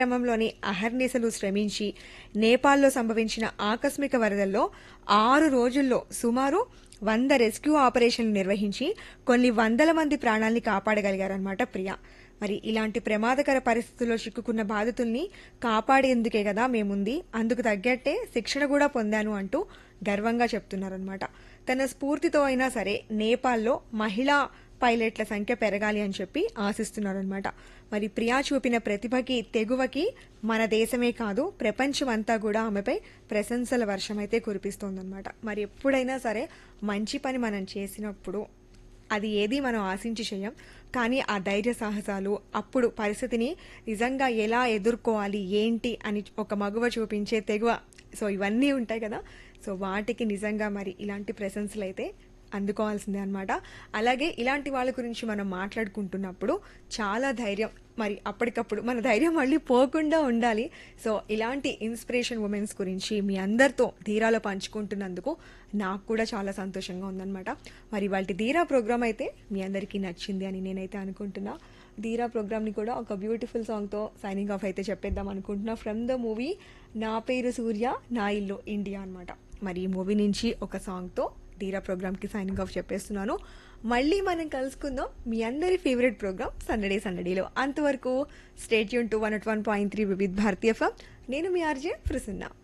క్రమంలోని అహర్నిశలు శ్రమించి నేపాల్లో సంభవించిన ఆకస్మిక వరదల్లో ఆరు రోజుల్లో సుమారు వంద రెస్క్యూ ఆపరేషన్లు నిర్వహించి కొన్ని వందల మంది ప్రాణాల్ని కాపాడగలిగారన్నమాట ప్రియా మరి ఇలాంటి ప్రమాదకర పరిస్థితుల్లో చిక్కుకున్న బాధితుల్ని కాపాడేందుకే కదా మేముంది అందుకు తగ్గట్టే శిక్షణ కూడా పొందాను అంటూ గర్వంగా చెప్తున్నారనమాట తన స్ఫూర్తితో అయినా సరే నేపాల్లో మహిళా పైలట్ల సంఖ్య పెరగాలి అని చెప్పి ఆశిస్తున్నారనమాట మరి ప్రియా చూపిన ప్రతిభకి తెగువకి మన దేశమే కాదు ప్రపంచమంతా కూడా ఆమెపై ప్రశంసల వర్షం అయితే కురిపిస్తోందనమాట మరి ఎప్పుడైనా సరే మంచి పని మనం చేసినప్పుడు అది ఏది మనం ఆశించి చేయం కానీ ఆ ధైర్య సాహసాలు అప్పుడు పరిస్థితిని నిజంగా ఎలా ఎదుర్కోవాలి ఏంటి అని ఒక మగువ చూపించే తెగువ సో ఇవన్నీ ఉంటాయి కదా సో వాటికి నిజంగా మరి ఇలాంటి ప్రశంసలు అయితే అందుకోవాల్సిందే అనమాట అలాగే ఇలాంటి వాళ్ళ గురించి మనం మాట్లాడుకుంటున్నప్పుడు చాలా ధైర్యం మరి అప్పటికప్పుడు మన ధైర్యం మళ్ళీ పోకుండా ఉండాలి సో ఇలాంటి ఇన్స్పిరేషన్ ఉమెన్స్ గురించి మీ అందరితో ధీరాలో పంచుకుంటున్నందుకు నాకు కూడా చాలా సంతోషంగా ఉందన్నమాట మరి వాళ్ళ ధీరా ప్రోగ్రామ్ అయితే మీ అందరికీ నచ్చింది అని నేనైతే అనుకుంటున్నా ధీరా ప్రోగ్రామ్ని కూడా ఒక బ్యూటిఫుల్ సాంగ్తో సైనింగ్ ఆఫ్ అయితే చెప్పేద్దాం అనుకుంటున్నా ఫ్రమ్ ద మూవీ నా పేరు సూర్య నా ఇల్లు ఇండియా అనమాట మరి ఈ మూవీ నుంచి ఒక సాంగ్తో ధీరా ప్రోగ్రామ్కి సైనింగ్ ఆఫ్ చెప్పేస్తున్నాను మళ్ళీ మనం కలుసుకుందాం మీ అందరి ఫేవరెట్ ప్రోగ్రామ్ సండడే సండడేలో అంతవరకు స్టేట్ యూన్ to one at one point three Vividh Bharatiya FM నేను మీ ఆర్జే ప్రసన్న